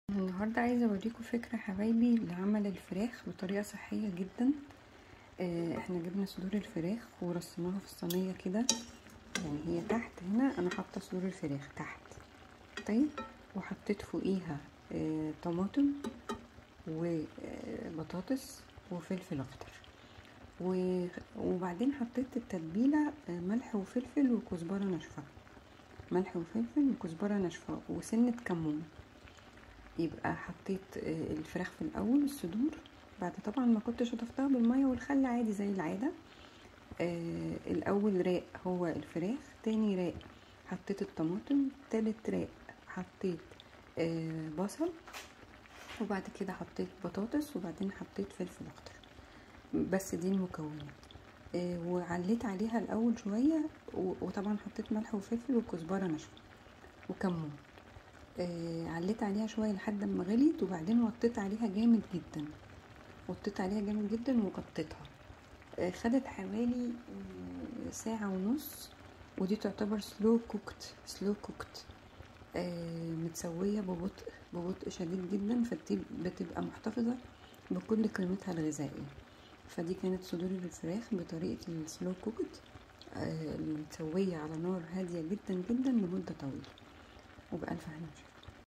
النهاردة عايزة اوريكم فكرة حبايبي لعمل الفراخ بطريقة صحية جدا آه، احنا جبنا صدور الفراخ ورصيناها في الصينية كده يعني هي تحت هنا انا حاطة صدور الفراخ تحت طيب وحطيت فوقيها آه، طماطم وبطاطس وفلفل اخضر وبعدين حطيت التتبيلة آه، ملح وفلفل وكزبرة ناشفة ملح وفلفل وكزبرة ناشفة وسنة كمون يبقى حطيت الفراخ في الاول الصدور بعد طبعا ما كنتش شطفتها بالميه والخل عادي زي العاده آه الاول راق هو الفراخ تاني راق حطيت الطماطم تالت راق حطيت آه بصل وبعد كده حطيت بطاطس وبعدين حطيت فلفل اخضر بس دي المكونات آه وعليت عليها الاول شويه وطبعا حطيت ملح وفلفل وكزبره ناشفه وكمون آه عليت عليها شويه لحد ما غليت وبعدين وطيت عليها جامد جدا وطيت عليها جامد جدا وغطيتها آه خدت حوالي آه ساعه ونص ودي تعتبر سلو كوكت سلو كوكت آه متسويه ببطء ببطء شديد جدا فدي بتبقى محتفظه بكل قيمتها الغذائيه فدي كانت صدور الفراخ بطريقه السلو كوكت آه متسويه على نار هاديه جدا جدا لمده طويله وبألف هنا